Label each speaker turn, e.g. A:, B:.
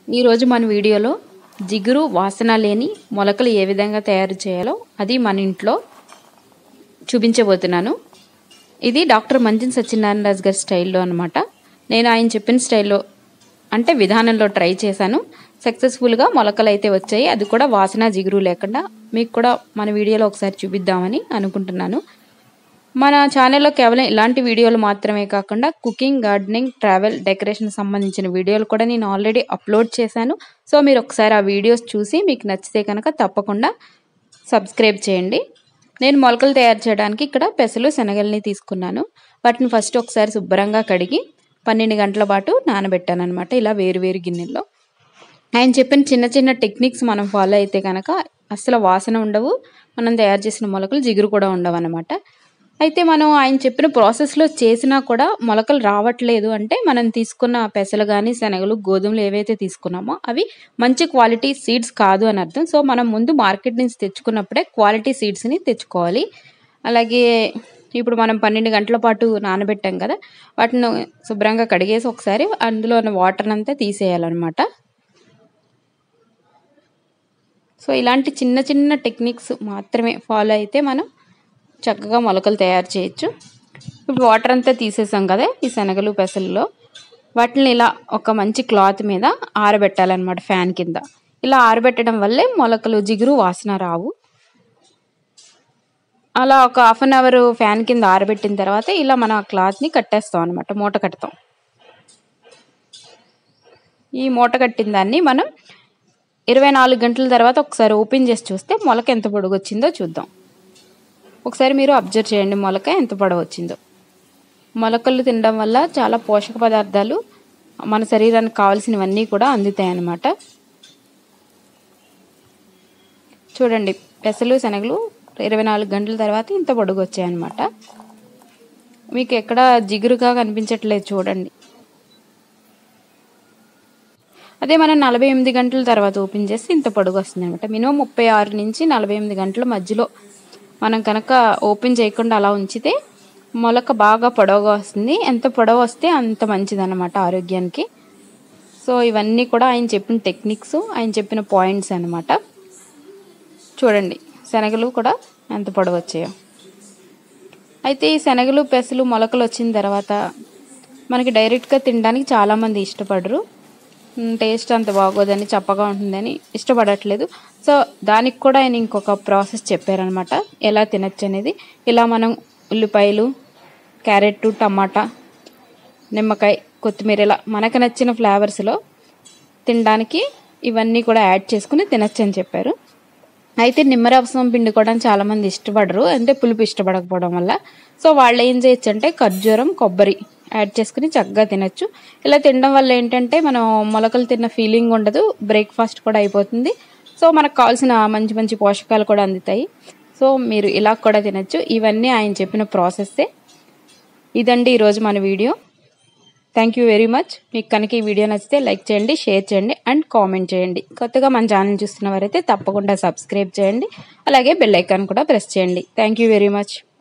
A: ఈరోజు మన వీడియోలో జిగురు వాసన లేని మొలకలు ఏ విధంగా తయారు చేయాలో అది మన ఇంట్లో చూపించబోతున్నాను ఇది డాక్టర్ మంజిన్ సత్యనారాయణ రాజు గారి స్టైల్లో అనమాట నేను ఆయన చెప్పిన స్టైల్లో అంటే విధానంలో ట్రై చేశాను సక్సెస్ఫుల్గా మొలకలు అయితే వచ్చాయి అది కూడా వాసన జిగురు లేకుండా మీకు కూడా మన వీడియోలో ఒకసారి చూపిద్దామని అనుకుంటున్నాను మన ఛానల్లో కేవలం ఇలాంటి వీడియోలు మాత్రమే కాకుండా కుకింగ్ గార్డెనింగ్ ట్రావెల్ డెకరేషన్ సంబంధించిన వీడియోలు కూడా నేను ఆల్రెడీ అప్లోడ్ చేశాను సో మీరు ఒకసారి ఆ వీడియోస్ చూసి మీకు నచ్చితే కనుక తప్పకుండా సబ్స్క్రైబ్ చేయండి నేను మొలకలు తయారు చేయడానికి ఇక్కడ పెసలు శనగల్ని తీసుకున్నాను వాటిని ఫస్ట్ ఒకసారి శుభ్రంగా కడిగి పన్నెండు గంటల పాటు నానబెట్టాను అనమాట ఇలా వేరు వేరు గిన్నెల్లో ఆయన చెప్పిన చిన్న చిన్న టెక్నిక్స్ మనం ఫాలో అయితే కనుక అసలు వాసన ఉండవు మనం తయారు చేసిన మొలకలు జిగురు కూడా ఉండవు అనమాట అయితే మనం ఆయన చెప్పిన ప్రాసెస్లో చేసినా కూడా మొలకలు రావట్లేదు అంటే మనం తీసుకున్న పెసలు కానీ శనగలు గోధుమలు ఏవైతే తీసుకున్నామో అవి మంచి క్వాలిటీ సీడ్స్ కాదు అని అర్థం సో మనం ముందు మార్కెట్ నుంచి తెచ్చుకున్నప్పుడే క్వాలిటీ సీడ్స్ని తెచ్చుకోవాలి అలాగే ఇప్పుడు మనం పన్నెండు గంటల పాటు నానబెట్టాం కదా వాటిని శుభ్రంగా కడిగేసి ఒకసారి అందులో ఉన్న వాటర్ అంతా తీసేయాలన్నమాట సో ఇలాంటి చిన్న చిన్న టెక్నిక్స్ మాత్రమే ఫాలో అయితే మనం చక్కగా మొలకలు తయారు చేయొచ్చు ఇప్పుడు వాటర్ అంతా తీసేసాం కదా ఈ శనగలు పెసల్లో వాటిని ఇలా ఒక మంచి క్లాత్ మీద ఆరబెట్టాలన్నమాట ఫ్యాన్ కింద ఇలా ఆరబెట్టడం వల్లే మొలకలు జిగురు వాసన రావు అలా ఒక హాఫ్ అన్ అవర్ ఫ్యాన్ కింద ఆరబెట్టిన తర్వాత ఇలా మన క్లాత్ని కట్టేస్తాం అనమాట మూట కడతాం ఈ మూట కట్టిన దాన్ని మనం ఇరవై నాలుగు గంటల తర్వాత ఒకసారి ఓపెన్ చేసి చూస్తే మొలక ఎంత పొడుగు వచ్చిందో చూద్దాం ఒకసారి మీరు అబ్జర్వ్ చేయండి మొలక ఎంత పొడవు వచ్చిందో మొలకలు తినడం వల్ల చాలా పోషక పదార్థాలు మన శరీరానికి కావాల్సినవన్నీ కూడా అందుతాయి అన్నమాట చూడండి పెసలు శనగలు ఇరవై నాలుగు గంటల తర్వాత ఇంత పొడుగు వచ్చాయన్నమాట మీకు ఎక్కడ జిగురుగా కనిపించట్లేదు చూడండి అదే మనం నలభై ఎనిమిది గంటల తర్వాత ఓపెన్ చేస్తే ఇంత పొడుగు వస్తుంది అనమాట మినిమం ముప్పై ఆరు నుంచి నలభై ఎనిమిది గంటల మధ్యలో మనం కనుక ఓపెన్ చేయకుండా అలా ఉంచితే మొలక బాగా పొడవుగా వస్తుంది ఎంత పొడవు వస్తే అంత మంచిది అనమాట ఆరోగ్యానికి సో ఇవన్నీ కూడా ఆయన చెప్పిన టెక్నిక్స్ ఆయన చెప్పిన పాయింట్స్ అనమాట చూడండి శనగలు కూడా ఎంత పొడవు వచ్చాయో అయితే ఈ శనగలు పెసలు మొలకలు వచ్చిన తర్వాత మనకి డైరెక్ట్గా తినడానికి చాలామంది ఇష్టపడరు టేస్ట్ అంత బాగోదని చప్పగా ఉంటుందని ఇష్టపడట్లేదు సో దానికి కూడా ఆయన ఇంకొక ప్రాసెస్ చెప్పారనమాట ఎలా తినచ్చు అనేది ఇలా మనం ఉల్లిపాయలు క్యారెట్ టమాటా నిమ్మకాయ కొత్తిమీర ఇలా మనకు నచ్చిన ఫ్లేవర్స్లో తినడానికి ఇవన్నీ కూడా యాడ్ చేసుకుని తినచ్చు అని చెప్పారు అయితే నిమ్మరసం పిండుకోవడం చాలామంది ఇష్టపడరు అంటే పులుపు ఇష్టపడకపోవడం వల్ల సో వాళ్ళు ఏం చేయొచ్చు అంటే ఖర్జూరం కొబ్బరి యాడ్ చేసుకుని చక్కగా తినచ్చు ఇలా తినడం వల్ల ఏంటంటే మనం మొలకలు తిన్న ఫీలింగ్ ఉండదు బ్రేక్ఫాస్ట్ కూడా అయిపోతుంది సో మనకు కావాల్సిన మంచి మంచి పోషకాలు కూడా అందుతాయి సో మీరు ఇలా కూడా తినచ్చు ఇవన్నీ ఆయన చెప్పిన ప్రాసెస్సే ఇదండి ఈరోజు మన video thank you very much మీకు కనుక ఈ వీడియో నచ్చితే లైక్ చేయండి షేర్ చేయండి అండ్ కామెంట్ చేయండి కొత్తగా మన ఛానల్ చూస్తున్న వారైతే తప్పకుండా సబ్స్క్రైబ్ చేయండి అలాగే బెల్ ఐకాన్ కూడా ప్రెస్ చేయండి థ్యాంక్ యూ వెరీ మచ్